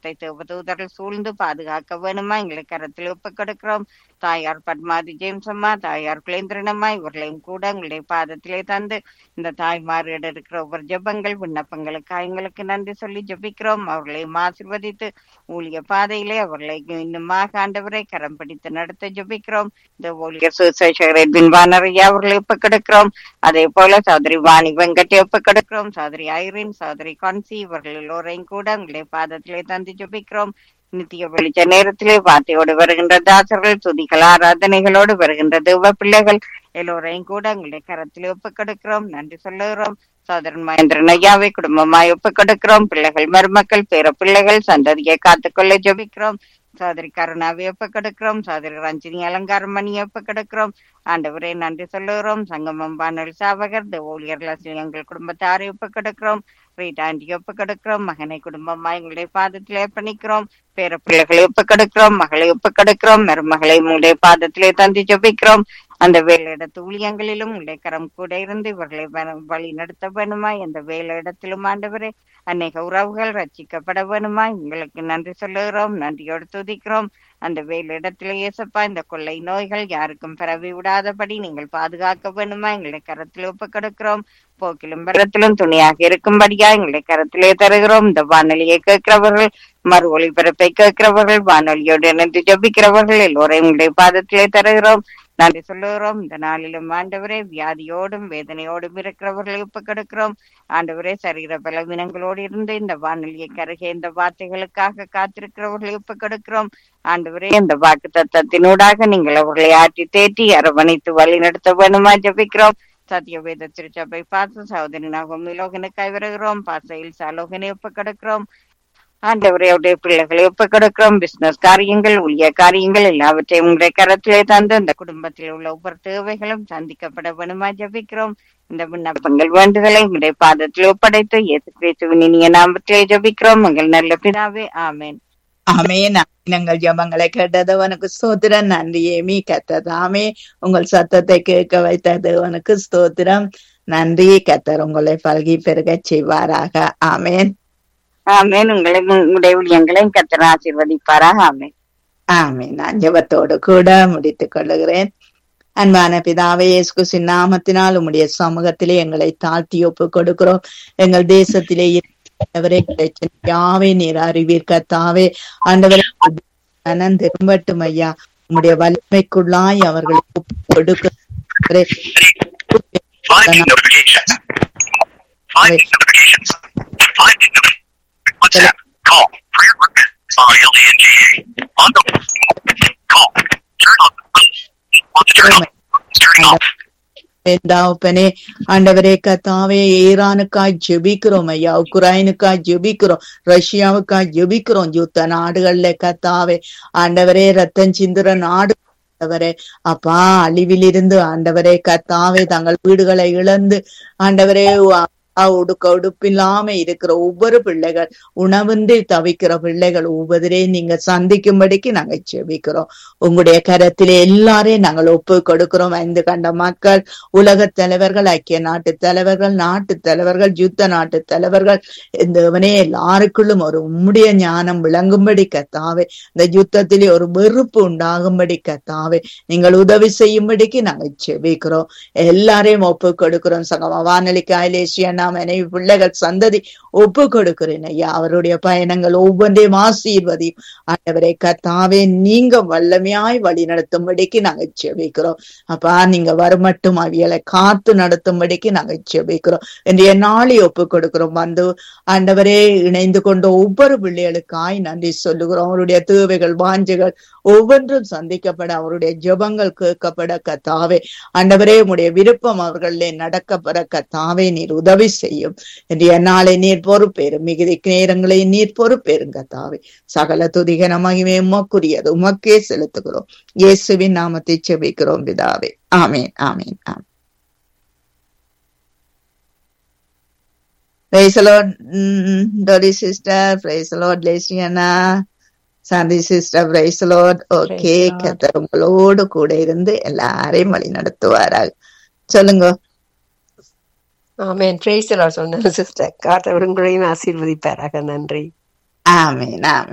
குடும்பத்தை தேவதூதர்கள் சூழ்ந்து பாதுகாக்க வேணுமா எங்களை கரத்தில் ஒப்புக் கொடுக்கிறோம் தாயார் பத்மாதி ஜேம்ஸ் அம்மா தாயார் குலேந்திரனம்மா இவர்களையும் கூட எங்களுடைய பாதத்திலே தந்து இந்த தாய்மாரிடம் இருக்கிற ஒவ்வொரு ஜெபங்கள் விண்ணப்பங்களுக்காக எங்களுக்கு நன்றி சொல்லி ஜெபிக்கிறோம் அவர்களையும் ஆசிர்வதித்து ஊழிய பாதையிலே அவர்களை இன்னுமாக ஆண்டவரை கரம் பிடித்து நடத்த ஜெபிக்கிறோம் இந்த ஊழியர் சுசேஷகர் எட்வின் வானரையா அவர்களை ஒப்புக் கொடுக்கிறோம் அதே போல சௌதரி வாணி வெங்கட்டை ஒப்புக் கொடுக்கிறோம் சௌதரி ஐரின் சௌதரி கான்சி இவர்கள் எல்லோரையும் கூட உங்களுடைய பாதத்திலே தந்து ஜெபிக்கிறோம் நித்திய வெளிச்ச நேரத்திலே வார்த்தையோடு வருகின்ற தாசர்கள் துதிகள் ஆராதனைகளோடு வருகின்ற தேவ பிள்ளைகள் எல்லோரையும் கூட உங்களுடைய கரத்திலே ஒப்புக் கொடுக்கிறோம் நன்றி சொல்லுகிறோம் சோதரன் மகேந்திரன் ஐயாவை குடும்பமாய் ஒப்புக் கொடுக்கிறோம் பிள்ளைகள் மருமக்கள் பேர பிள்ளைகள் சந்ததியை காத்துக்கொள்ள ஜெபிக்கிறோம் சோதரி கருணாவை ஒப்புக் கொடுக்கிறோம் சோதரி ரஞ்சினி அலங்காரமணியை ஒப்புக் கொடுக்கிறோம் ஆண்டவரே நன்றி சொல்லுகிறோம் சங்கமம் வானொலி சாவகர் இந்த ஊழியர்கள் எங்கள் குடும்பத்தாரை ஒப்புக் கொடுக்கிறோம் ரீட்டா ஆண்டியை ஒப்புக் கொடுக்கிறோம் மகனை குடும்பமாய் எங்களுடைய பாதத்திலே பணிக்கிறோம் பேர பிள்ளைகளை ஒப்புக் கொடுக்கிறோம் மகளை ஒப்புக் கொடுக்கிறோம் மருமகளை உங்களுடைய பாதத்திலே தந்தி ஜெபிக்கிறோம் அந்த வேலையிடத்து ஊழியங்களிலும் உங்களுடைய கரம் கூட இருந்து இவர்களை வ- வழி நடத்த வேணுமா எந்த வேலையிடத்திலும் ஆண்டவரே அநேக உறவுகள் ரட்சிக்கப்பட வேணுமா உங்களுக்கு நன்றி சொல்லுகிறோம் நன்றியோடு துதிக்கிறோம் அந்த வேலையிடத்திலே இயேசப்பா இந்த கொள்ளை நோய்கள் யாருக்கும் பரவி விடாதபடி நீங்கள் பாதுகாக்க வேணுமா எங்களுடைய கரத்தில் ஒப்புக் கொடுக்கிறோம் போக்கிலும் பரத்திலும் துணியாக இருக்கும்படியா எங்களுடைய கரத்திலே தருகிறோம் இந்த வானொலியை கேட்கிறவர்கள் மறு ஒளிபரப்பை கேட்கிறவர்கள் வானொலியோடு இணைந்து ஜபிக்கிறவர்கள் எல்லோரையும் உங்களுடைய பாதத்திலே தருகிறோம் நன்றி சொல்லுகிறோம் இந்த நாளிலும் ஆண்டவரே வியாதியோடும் வேதனையோடும் இருக்கிறவர்களை ஒப்புக் கொடுக்கிறோம் ஆண்டவரே சரீர பலவீனங்களோடு இருந்து இந்த வானொலியை கருகே இந்த வார்த்தைகளுக்காக காத்திருக்கிறவர்களை ஒப்புக் கொடுக்கிறோம் ஆண்டவரே இந்த வாக்கு தத்தத்தினூடாக நீங்கள் அவர்களை ஆற்றி தேற்றி அரவணைத்து வழி நடத்த வேணுமா ஜபிக்கிறோம் சத்தியவேத திருச்சபை பாச சகோதரி நாகம் லோகனுக்காய் வருகிறோம் பாசையில் சாலோகனை ஒப்புக் கொடுக்கிறோம் ஆண்டவரே அவருடைய பிள்ளைகளை ஒப்புக் கொடுக்கிறோம் பிசினஸ் காரியங்கள் ஊழிய காரியங்கள் எல்லாவற்றையும் உங்களுடைய கரத்திலே தந்து இந்த குடும்பத்தில் உள்ள ஒவ்வொரு தேவைகளும் சந்திக்கப்பட வேணுமா ஜபிக்கிறோம் இந்த விண்ணப்பங்கள் வேண்டுதலை உங்களுடைய பாதத்தில் ஒப்படைத்து இயேசு கிறிஸ்துவின் இனிய நாமத்திலே ஜபிக்கிறோம் உங்கள் நல்ல பிதாவே ஆமென் ஆமென் எங்கள் ஜபங்களை கேட்டதவனுக்கு ஸ்தோத்திரம் நன்றியே மீ கத்ததாமே உங்கள் சத்தத்தை கேட்க வைத்ததவனுக்கு ஸ்தோத்திரம் நன்றி கத்தர் உங்களை பல்கி பெருகச் செய்வாராக ஆமென் ஆமென் உங்களை உங்களுடைய ஊழியங்களையும் கத்தர் ஆசீர்வதிப்பாராக ஆமென் ஆமென் நான் ஜபத்தோடு கூட முடித்துக் கொள்ளுகிறேன் அன்பான பிதாவே இயேசு நாமத்தினால் உம்முடைய சமூகத்திலே எங்களை தாழ்த்தி ஒப்பு கொடுக்கிறோம் எங்கள் தேசத்திலே ஆண்டவரே யாவே நீர் அறிவீர் கத்தாவே ஆண்டவரே மனம் திரும்பட்டும் ஐயா உம்முடைய வலிமைக்குள்ளாய் அவர்களை ஒப்பு கொடுக்கிறே Finding notifications. Finding notifications. Finding notifications. WhatsApp. Call. Prayer work. R-L-A-N-G-A. On the call. Turn on. Want to turn on. Turning off. தகப்பனே ஆண்டவரே கத்தாவே ஈரானுக்காய் ஜெபிக்கிறோம் ஐயா உக்ரைனுக்காய் ஜெபிக்கிறோம் ரஷ்யாவுக்காய் ஜெபிக்கிறோம் யுத்த நாடுகள்ல கத்தாவே ஆண்டவரே ரத்தம் சிந்துற நாடு ஆண்டவரே அப்பா அழிவிலிருந்து ஆண்டவரே கத்தாவே தங்கள் வீடுகளை இழந்து ஆண்டவரே ஆ, உடுக்க உடுப்பில்லாம இருக்கிற ஒவ்வொரு பிள்ளைகள் உணவின்றி தவிக்கிற பிள்ளைகள் ஒவ்வொருவரே நீங்க சந்திக்கும்படிக்கு நாங்க செபிக்கிறோம் உங்களுடைய கரத்திலே எல்லாரையும் நாங்கள் ஒப்பு கொடுக்கிறோம் ஐந்து கண்ட மக்கள் உலக தலைவர்கள் ஐக்கிய நாட்டு தலைவர்கள் நாட்டு தலைவர்கள் யுத்த நாட்டு தலைவர்கள் இந்தவனே எல்லாருக்குள்ளும் ஒரு உம்முடைய ஞானம் விளங்கும்படி கத்தாவே இந்த யுத்தத்திலே ஒரு வெறுப்பு உண்டாகும்படி கத்தாவே நீங்கள் உதவி செய்யும்படிக்கு நாங்கள் செபிக்கிறோம் எல்லாரையும் ஒப்பு கொடுக்கிறோம் சகமா வானொலி காயலேசியா நாம் மனைவி பிள்ளைகள் சந்ததி ஒப்பு கொடுக்கிறேன் ஐயா அவருடைய பயணங்கள் ஒவ்வொன்றையும் ஆசீர்வதியும் ஆண்டவரே கத்தாவே நீங்க வல்லமையாய் வழி நடத்தும்படிக்கு நாங்க செபிக்கிறோம் அப்பா நீங்க வரமட்டும் அவியலை காத்து நடத்தும்படிக்கு நாங்க செபிக்கிறோம் இன்றைய நாளை ஒப்பு கொடுக்கிறோம் வந்து ஆண்டவரே இணைந்து கொண்ட ஒவ்வொரு பிள்ளைகளுக்காய் நன்றி சொல்லுகிறோம் அவருடைய தேவைகள் வாஞ்சைகள் ஒவ்வொன்றும் சந்திக்கப்பட அவருடைய ஜெபங்கள் கேட்கப்பட கத்தாவே ஆண்டவரே உடைய விருப்பம் அவர்களே நடக்கப்பட கத்தாவே நீர் உதவி செய்யும் இன்றைய நாளை நீர் பொறுப்பேறும் மிகுதி நேரங்களை நீர் பொறுப்பேறும் கத்தாவே சகல துதிகன மகிமே உமக்குரியது உமக்கே செலுத்துகிறோம் இயேசுவின் நாமத்தை செபிக்கிறோம் பிதாவே ஆமேன் ஆமேன் ஆமேன் Praise the Lord, mm, Dori sister. Praise the Lord, Lesiana. Shanti sister praise lord okay Praise the Lord. கத்தர் உங்களோடு கூட இருந்து எல்லாரையும் வழி நடத்துவாராக சொல்லுங்க ஆமென் பிரைஸ் சொன்னேன் சிஸ்டர் காத்தவர் உங்களையும் ஆசீர்வதிப்பாராக நன்றி ஆமேன் ஆமேன்